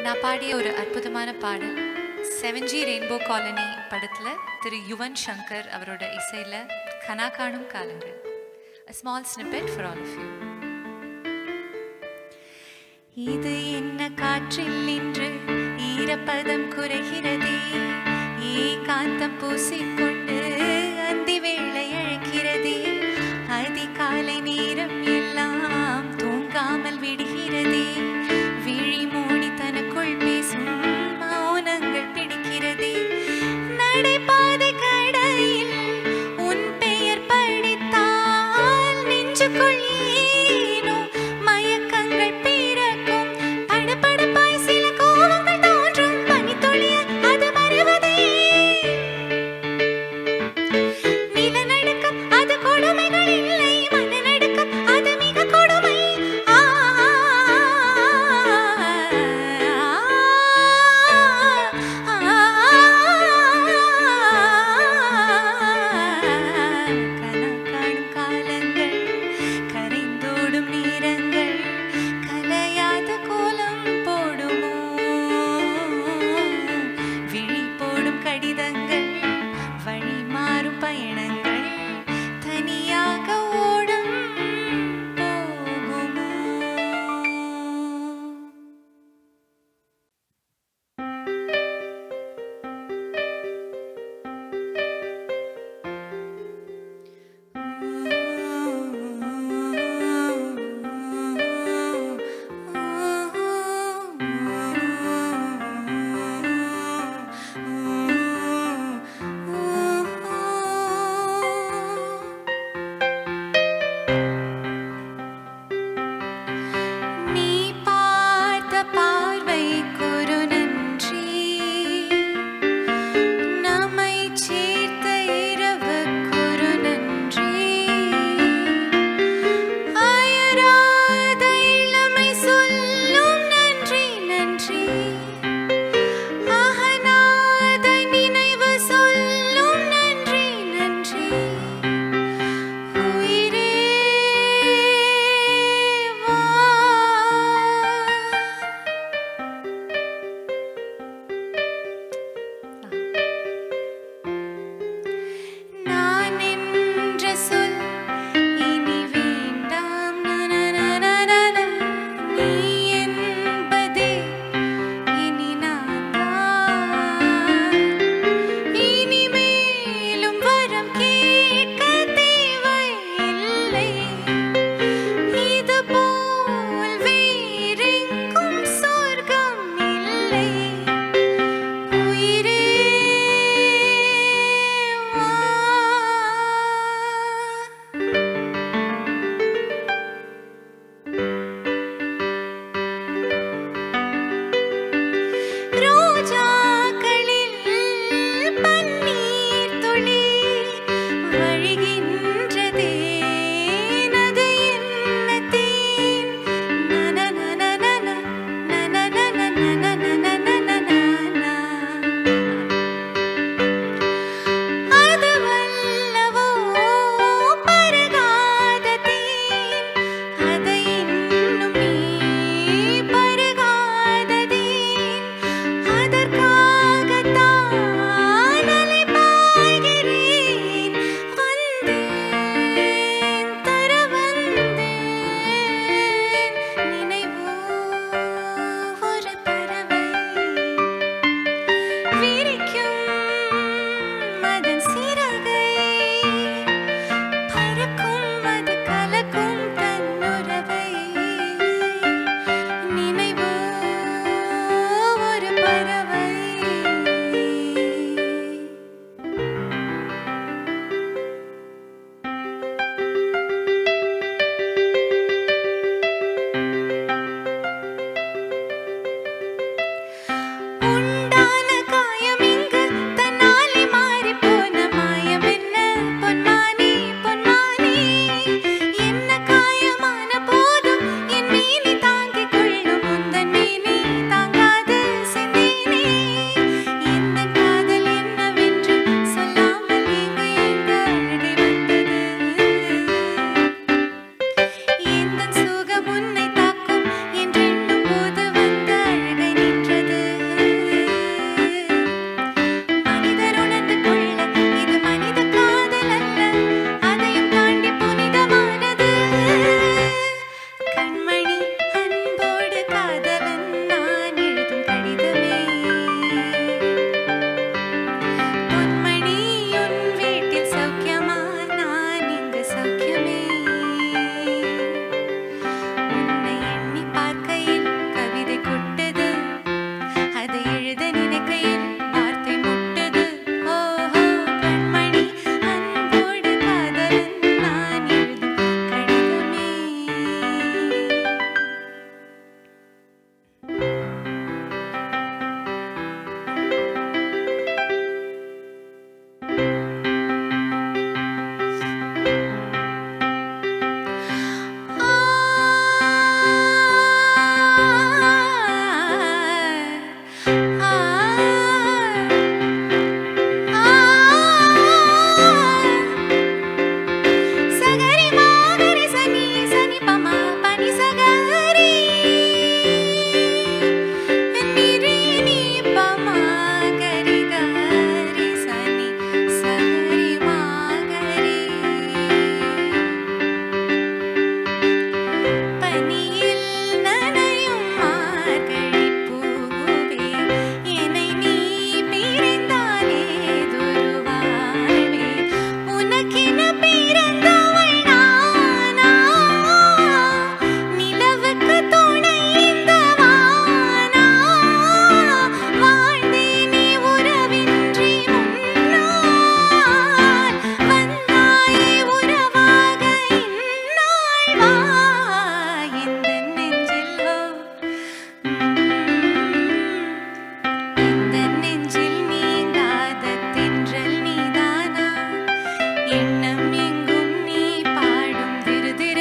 நான் பாடிய ஒரு அற்புதமான பாடல் செவன் ஜி ரெயின்போ காலனி படத்தில் திரு யுவன் சங்கர் அவரோட இசையில் கனா காணும் காலங்கள் a small snippet for all of you இது என்ன காற்றில் இன்று ஈரப்பதம் குறைகிறதே ஏகாந்தம் பூசிக்கொண்டு அந்தி வேளை அழைக்கிறதே அதிகாலை நேரம் எல்லாம் தூங்காமல் விடுகிறதே விழி மூடி தனக்குள் பேசும் மௌனங்கள் பிடிக்கிறதே நடைபாதை கடையில் உன் பெயர் படித்தால் நெஞ்சுக்குள் ஏனோ மயக்கங்கள் பிறக்கும் படபடப்பாய் சில கோபங்கள் தோன்றும் பனித்துளிய அது வருவதே நிலநடுக்கத்தில்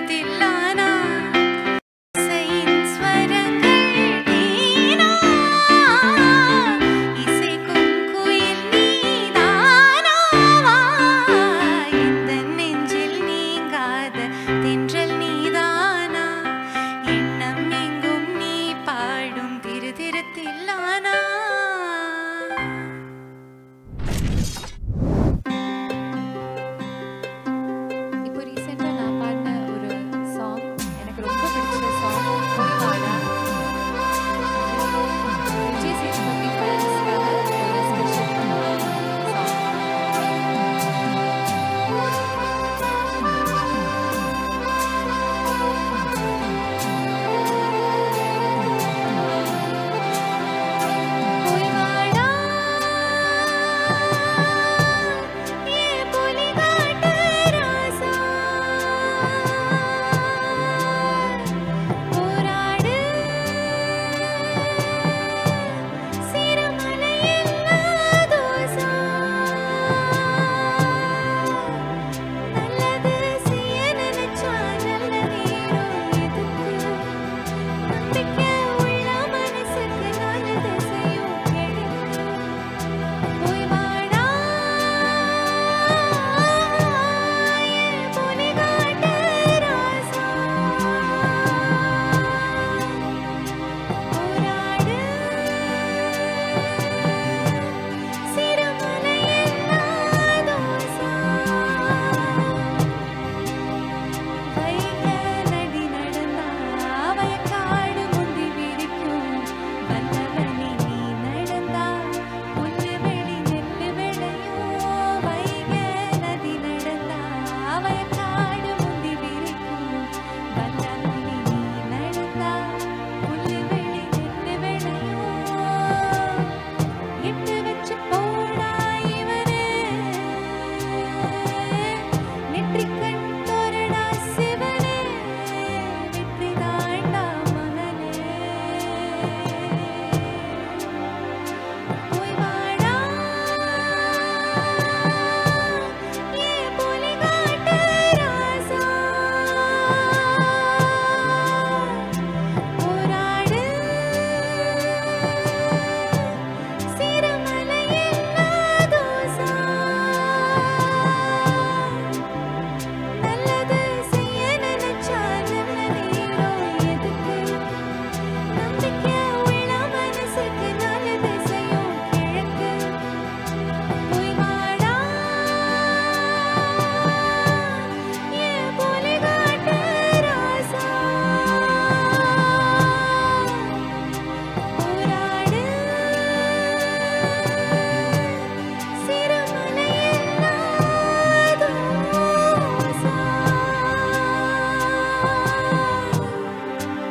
திருதிருத்தில்லானா இசையின் ஸ்வரங்கள் நீனா இசைக்கும் குயில் நீதானாவா எந்தன் நெஞ்சில் நீங்காத தென்றல் நீதானா எண்ணம் எங்கும் நீ பாடும் திருதிருத்தில்லானா இப்போ ரீசெண்டாக நான் பாடின ஒரு சாங் எனக்கு ரொம்ப பிடிச்ச சாங் போய்வாடா விஜய் சேதுபதி ஃபேன்ஸ்க்காக ஒரு ஸ்பெஷல் சாங் போய்வாடா ஏ புலிகாட்டு ராசா போராடு சிறுமலையில்லா தோசா நல்லது செய்ய நினைச்சா நல்ல நேரம் எதுக்கு நம்பிக்கை உள்ள மனசுக்கு நல்லது செய்யும் கிடைக்கு போய் வாடா என் புலிகாட்டு ராசா போராடு சிறுமலையில்லா தோசா வைக நடி நடந்தா வயக்காடு முந்தி விரிக்கும் வந்தவனி நீ நடந்தா புல்லு வெளி நெல்லு விளையும் வைக நதி நடந்தா வயக்காடு முந்தி விரிக்கும் வந்தவனி நீ நடந்தா புல்லு வெளி நெல்லு விளையும் எட்டு வச்சு போடா இவனே நெற்றிக்கண் தோரடா சிவனே வெற்றி தாண்டா மகனே போய் வாடா ஏ புலிகாட்டு ராசா போராடு சிறுமலையில்லா தோசா நல்லது செய்ய நினைச்சா நல்ல நேரம் எதுக்கு நம்பிக்கை உள்ள மனசுக்கு நல்லது செய்யும் கிழக்கு போய் வாடா ஏ புலிகாட்டு ராசா போராடு சிறுமலையில்லா தோசா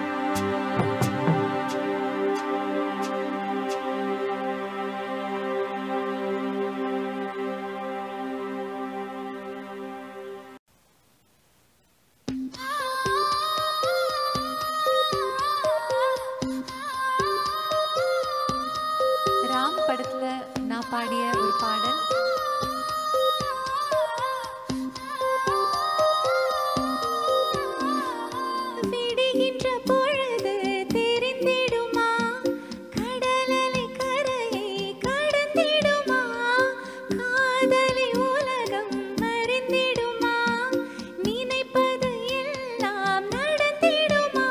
ராம் படத்துல நான் பாடிய ஒரு பாடல் விடுகின்ற பொழுது தெரிந்திடுமா கடலலை கரையை கடந்திடுமா காதலி உலகம் அறிந்திடுமா நினைப்பது எல்லாம் நடந்திடுமா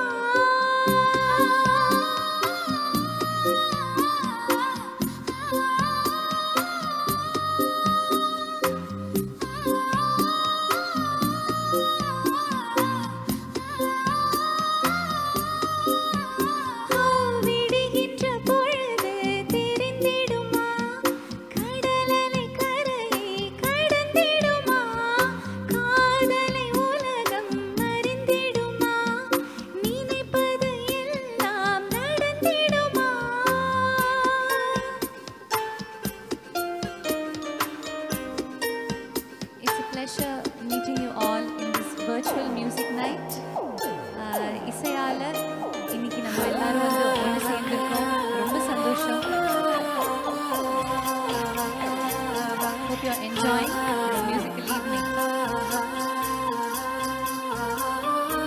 விடுகின்ற பொழுது தெரிந்திடுமா கடலலை கரையை கடந்திடுமா காதலை உலகம் அறிந்திடுமா நினைப்பது எல்லாம் நடந்திடுமா It's a pleasure meeting you all in this virtual music night. Uh, இசையாளர் இன்னைக்கு நம்ம எல்லாரும் வந்து ஒன்று சேர்ந்திருக்கோம் ரொம்ப சந்தோஷம் Hope you're enjoying this musical evening.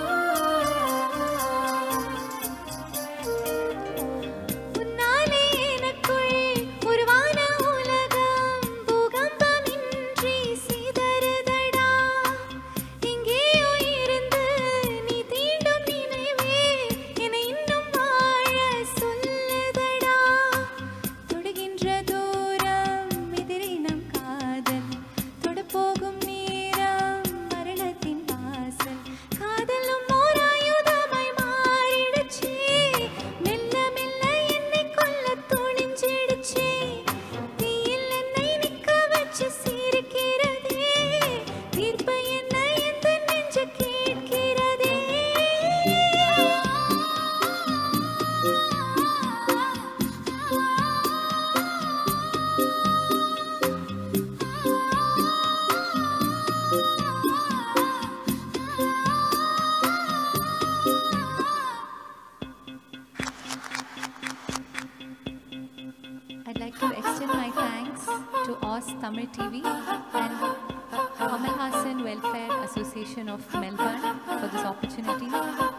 Tamil TV and Kamal Hassan Welfare Association of Melbourne for this opportunity.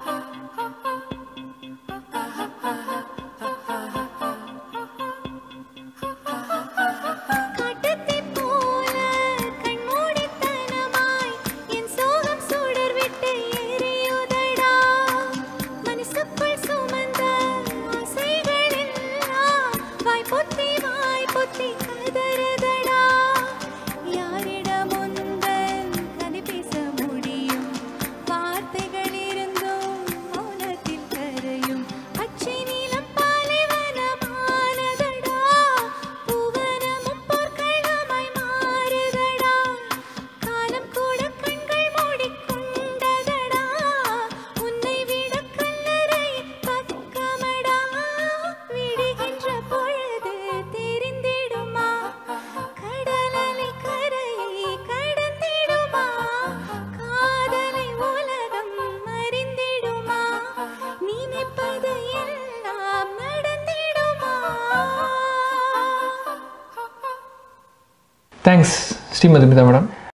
காட்டத்தை போல கண்மூடித்தனமாய் என் சோகம் சுடர் விட்டு எரியுதடா மனசுக்குள் சுமந்த ஆசைகள் எல்லாம் வாய் பொத்தி வாய் பொத்தி கதறுதடா யாரிடம் உந்தன் கதை பேச முடியும் வார்த்தைகள் இருந்தும் மௌனத்தில் கரையும் பச்சை நீலம் பாலைவனமானதடா பூவனமும் போர்க்களமாய் மாறுதடா காலம் கூட கண்கள் மூடிக்கொண்டதடா உன்னை விட கல்லறை பக்கமடா விடுகின்ற பொழுது தெரிந்திடுமா கடலலை கரையை கடந்திடுமா காதலை உலகம் அறிந்திடுமா நினைப்பது எல்லாம் நடந்திடுமா தேங்க்ஸ் ஸ்ரீமதி மேடம்